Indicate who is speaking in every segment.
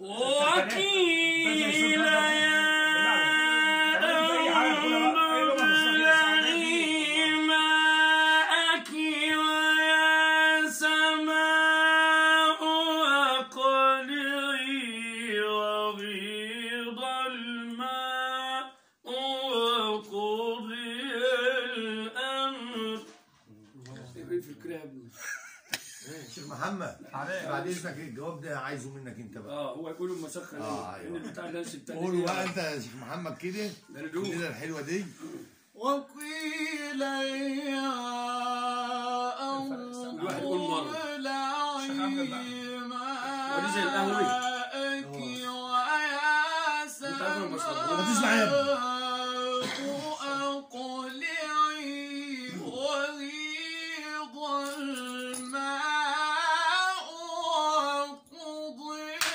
Speaker 1: وقيل يا أرض ابلعي ماءك ويا سماء أقلعي وغيض الماء وقضي الأمر
Speaker 2: في الكراب
Speaker 3: شيخ محمد بعد اذنك الجواب ده عايزه منك انت بقى
Speaker 2: اه هو يقول مسخن
Speaker 3: آه، أيوة.
Speaker 2: ان البتاع ده التاني
Speaker 3: قول بقى انت يا شيخ محمد كده
Speaker 2: ده ندوق.
Speaker 3: الليله الحلوه دي
Speaker 4: وقيل يا أرض
Speaker 2: الواحد يقول مرة.
Speaker 4: ابلعي
Speaker 2: ودي زي القهوة.
Speaker 4: ماءك ويا
Speaker 2: عارف أنا بشرب.
Speaker 3: ما تسمع يا ابني.
Speaker 4: أقلعي وغيض الماء وقضي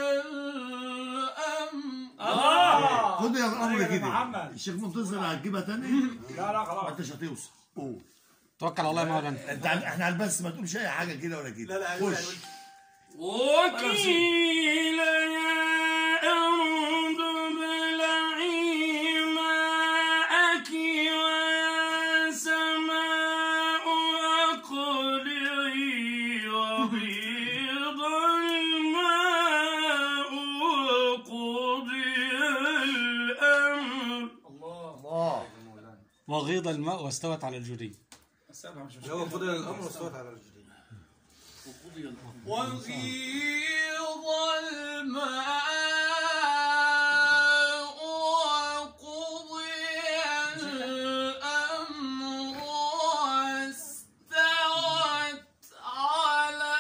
Speaker 4: الأمر
Speaker 3: خد يا امر
Speaker 5: أيوة يا
Speaker 3: كده
Speaker 5: محمد.
Speaker 3: الشيخ منتصر هتجيبها تاني
Speaker 5: لا لا
Speaker 3: ما
Speaker 5: خلاص
Speaker 3: انتش هتوصل قول
Speaker 6: توكل على الله يا مولانا
Speaker 3: انت عن- احنا على البس ما تقولش اي حاجه كده ولا كده لا لا خش
Speaker 1: وقيل يا أرض ابلعي ماءك ويا سماء أقلعي وغيض الماء وقضي الأمر
Speaker 3: الله
Speaker 6: وغيض الماء واستوت على الجودي
Speaker 7: هو قدر الامر واستوت على الجديد
Speaker 4: وغيض الماء وقضي الأمر واستوت على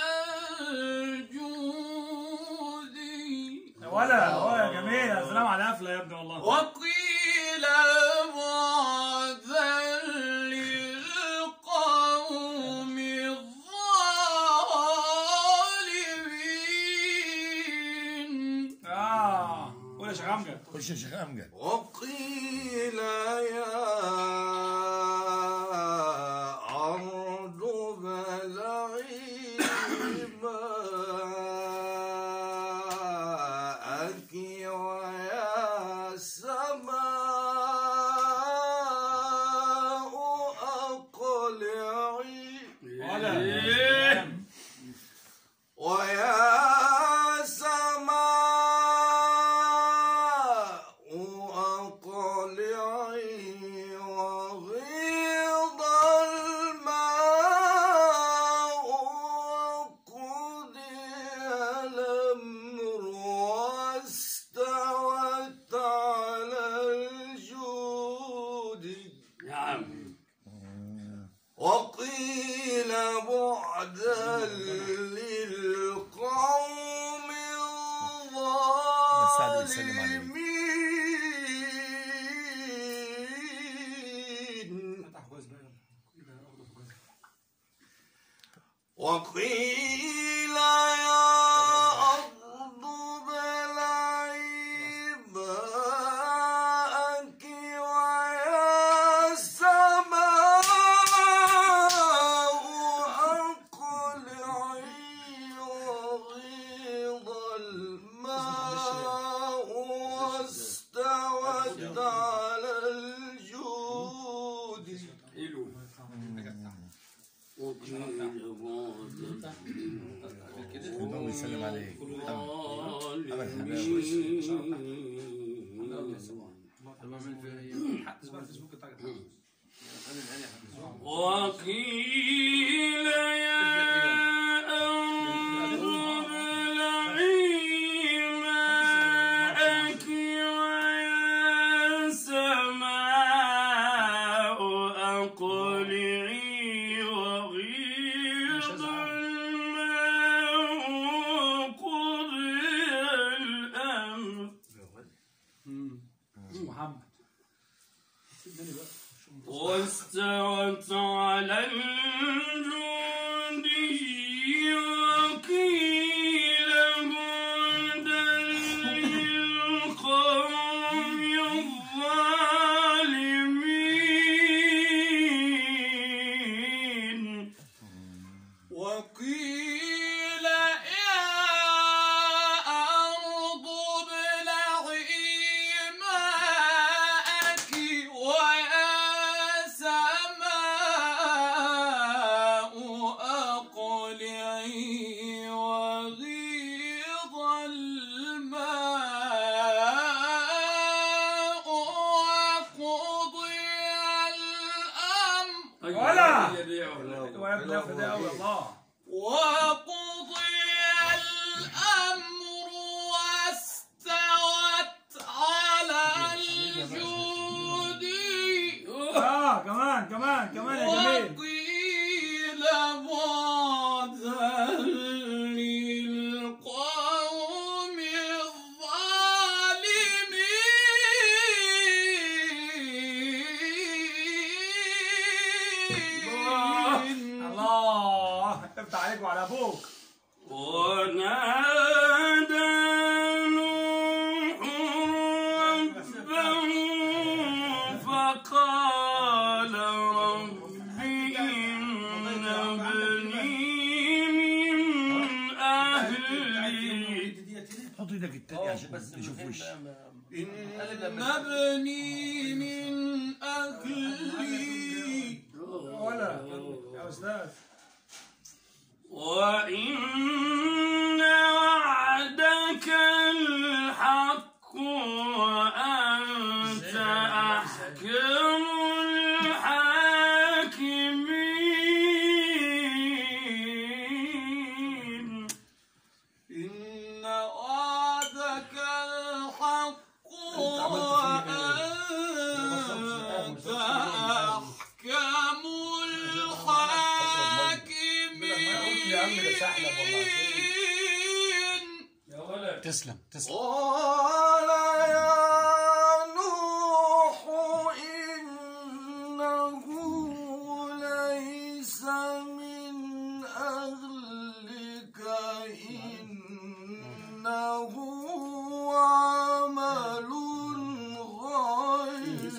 Speaker 4: الجود
Speaker 5: ولا هو يا جميل يا سلام على القفله يا ابني والله
Speaker 4: وقيل بعدا للقوم الظالمين
Speaker 5: اه قول يا شيخ امجد
Speaker 3: خش يا شيخ امجد
Speaker 7: وقيل يا أرض بلعي ماءك ويا سماء أقلعي
Speaker 5: ولا
Speaker 7: ويا سماء أقلعي وغيض الماء وقضي الأمر واستوت على الجود
Speaker 2: نعم
Speaker 7: وقيل بعدا للقوم
Speaker 3: السعد بيسلم عليك.
Speaker 7: الظالمين وقيل يا أرض بلعي ماءك ويا سماء أقلعي وغيض الماء واستوت على الجود
Speaker 2: حلو وقيل بعدا
Speaker 3: الله يسلم عليك
Speaker 1: وقيل يا أرض ابلعي ماءك ويا سماء أقلعي وغيض الماء وقضي الأمر
Speaker 5: محمد
Speaker 1: واستوت على الجند وقيل هدى للقوم الظالمين
Speaker 4: وقيل يا أرض
Speaker 5: اللف ده قوي الله
Speaker 4: وقضي الأمر واستوت على الجود
Speaker 5: اه كمان كمان كمان يا جميل
Speaker 4: وقيل بعدا للقوم الظالمين
Speaker 5: الله افتح عليك وعلى ابوك
Speaker 1: ونادى نوح ربه فقال رب إن ابني من أهلي
Speaker 3: حط ايدك التانية عشان بس نشوف وش
Speaker 4: إن ابني من أهلي
Speaker 5: ولا يا استاذ
Speaker 1: وإن وعدك الحق وأنت أحكم الحاكمين
Speaker 4: إن وعدك الحق وأنت أحكم الحاكمين
Speaker 6: تسلم تسلم
Speaker 7: قال يا نوح إنه ليس من أهلك إنه عمل غير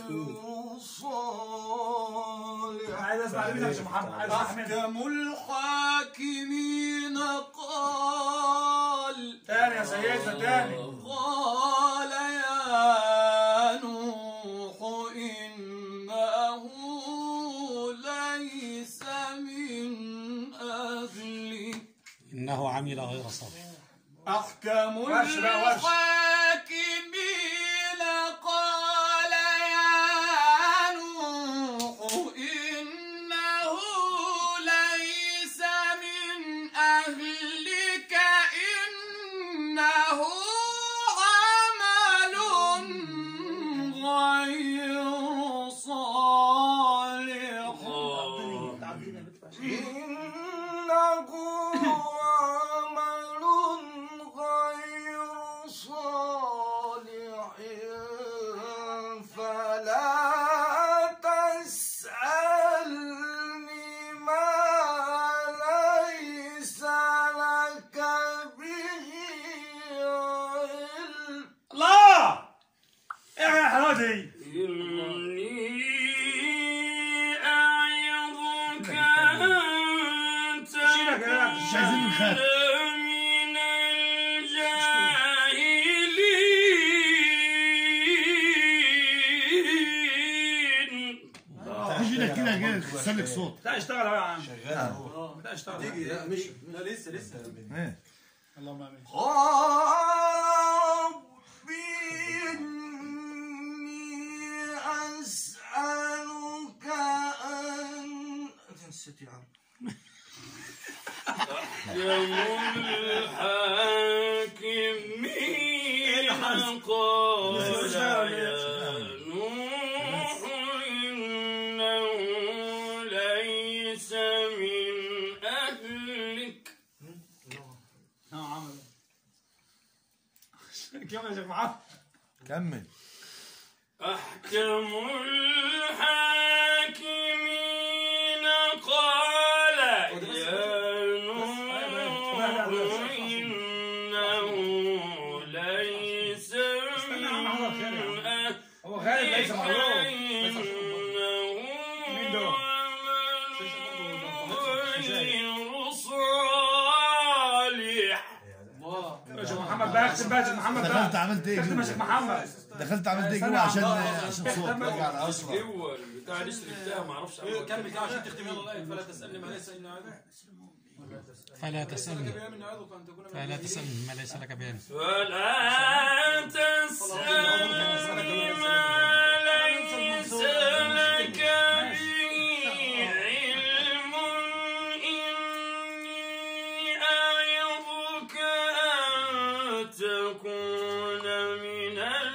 Speaker 7: صالح
Speaker 5: عايز اسمع منك يا شيخ محمد عايز اسمع منك
Speaker 4: أحكم الحاكمين قال
Speaker 5: تاني يا سيدنا تاني
Speaker 4: قال يا نوح إنه ليس من أهلك
Speaker 6: إنه عمل غير صالح
Speaker 4: أحكم
Speaker 5: ورش بقى، ورش.
Speaker 4: الحاكمين قال يا نوح إنه ليس من أهلك إنه عمل غير صالح
Speaker 7: إنه عمل غير صالح فلا تسألني ما ليس لك به علم
Speaker 5: الله ايه يا حلاوه دي
Speaker 1: إني أعظك أن
Speaker 3: شيلك يا أخي، مش عايزين نخاف.
Speaker 1: تكون من الجاهلين
Speaker 3: مش ايدك كده كده تسلك صوت
Speaker 5: لا اشتغل اهو يا عم شغال لا اشتغل
Speaker 2: لا مش لا لسه لسه
Speaker 3: ايه
Speaker 5: اللهم امين
Speaker 7: رب إني أسألك أن نسيت يا عم
Speaker 1: يوم الحاكمين قال يا نوح إنه ليس من أهلك
Speaker 5: اه عمل كم يا شيخ محمد
Speaker 3: كمل
Speaker 1: أحكم الحاكمين قال يا نوح إنه ليس من
Speaker 5: هو خالد ليس معروف
Speaker 1: إنه
Speaker 5: مين دول؟
Speaker 1: غير صالح
Speaker 5: يا شيخ محمد بقى اختم بقى يا شيخ محمد
Speaker 3: دخلت
Speaker 5: بقى
Speaker 3: عملت ايه
Speaker 5: اختم يا شيخ
Speaker 3: جوه
Speaker 5: محمد
Speaker 3: دخلت عملت ايه جوه عشان عشان صوت ارجع على اسرع
Speaker 1: هو البتاع الاسري بتاعه ما اعرفش عنه
Speaker 2: كمل كده عشان تختم يلا الايه فلا تسالني ما ليس اني عارف
Speaker 6: فلا تسألني
Speaker 2: من عذرك ان تكون من
Speaker 6: فلا تسألني ما ليس لك بعلم
Speaker 1: فلا تسألني ما ليس لك به علم تكون من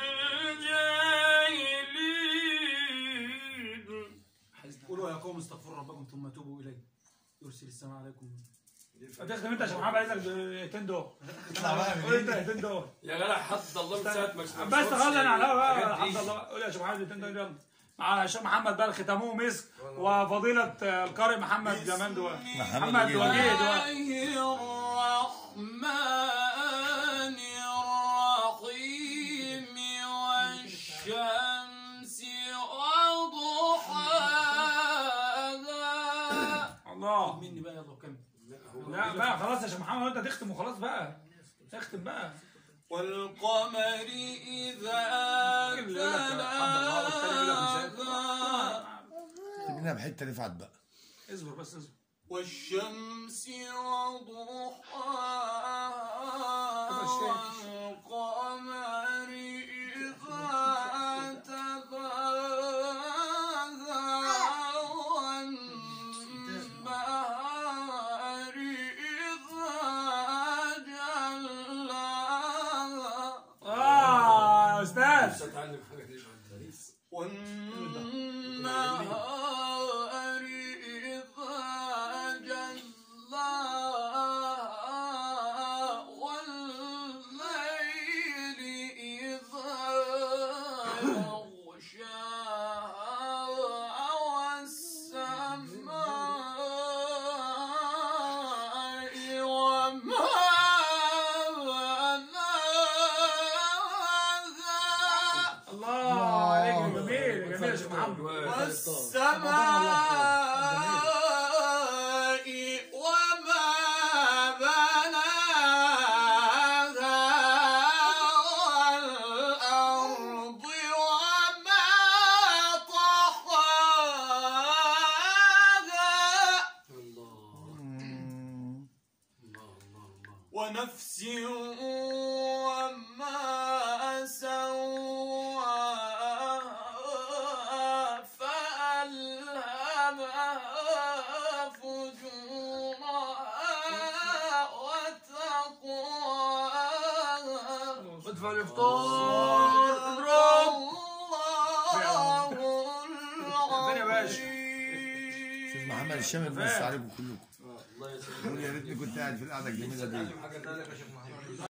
Speaker 1: الجاهلين
Speaker 2: قولوا يا قوم استغفروا ربكم ثم توبوا اليه يرسل السماء عليكم
Speaker 5: هتختم انت يا شيخ محمد عايزك دقيقتين دول
Speaker 3: اطلع بقى
Speaker 5: قول انت دقيقتين دول
Speaker 1: يا جدع حد الله من ساعة ما
Speaker 5: بس خلص انا على الهوا بقى
Speaker 1: الحمد
Speaker 5: الحمد لله قول يا شيخ محمد دقيقتين دول يلا مع الشيخ محمد بقى ختموه مسك وفضيلة القارئ محمد جمال دول محمد
Speaker 3: وجيه.
Speaker 5: وجيه دول
Speaker 4: الرحمن الرحيم والشمس وضحاها
Speaker 5: الله
Speaker 2: مني بقى يلا كمل
Speaker 5: لا بقى خلاص يا شيخ محمد انت تختم وخلاص بقى اختم بقى
Speaker 4: والقمر إذا
Speaker 5: اللي يقول لك الحمد لله والتاني يقول لك مثال.
Speaker 4: تلاها
Speaker 3: سيبنا بحته رفعت بقى
Speaker 5: اصبر بس اصبر
Speaker 4: والشمس وضحاها والقمر إذا تلاها والنهار إذا جلاها
Speaker 5: اه يا استاذ
Speaker 1: اتعلم حاجة دي بعد الدرس
Speaker 4: والنهار إذا جلاها والليل إذا يغشاها والسماء وما بناها
Speaker 5: الله عليك جميل جميل يا شيخ محمد
Speaker 4: والسماء وما بناها والأرض وما طحاها ونفس وما سواها فألهمها فجورها وتقواها
Speaker 5: ادفع الافطار اضرب
Speaker 4: الله
Speaker 5: فين يا باشا؟
Speaker 3: استاذ محمد الشامل بس عليكم كلكم
Speaker 1: الله يسلمك
Speaker 3: يقول يا ريتني كنت قاعد في القعده الجميله دي
Speaker 1: حاجة تانية يا شيخ محمد